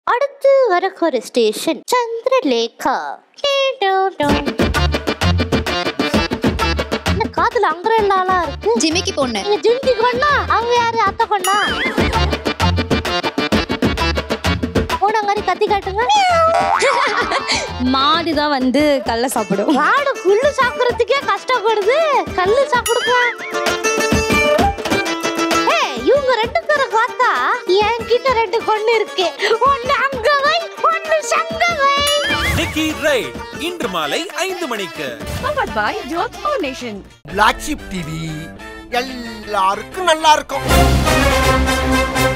அடுத்து வரக்கு ஸ்டேஷன் சந்திரலேகா என்ன காதுல அங்கரெல்லாம் இருக்கு ஜிமிக்கி பொண்ணு நீங்க ஜிங்கி கொண்டா அவங்க யாரு அத்தை கொண்டா ஊனங்காரி கத்தி காட்டுங்க மாடு தான் வந்து கல்ல சாப்பிடும் மாடு புல்லு சாப்பிடுறதுக்கே கஷ்டப்படுது கல்லு சாப்பிடுங்க ஏய், இவங்க ரெண்டு பேரை பார்த்தா என்கிட்ட ரெண்டு கொண்டு இருக்கு ஒன்னு அங்க வை ஒன்னு சங்க வை நிக்கி ரைட் இன்று மாலை ஐந்து மணிக்கு Powered by Jyoth Foundation. Black sheep TV எல்லாருக்கும் நல்லா இருக்கும்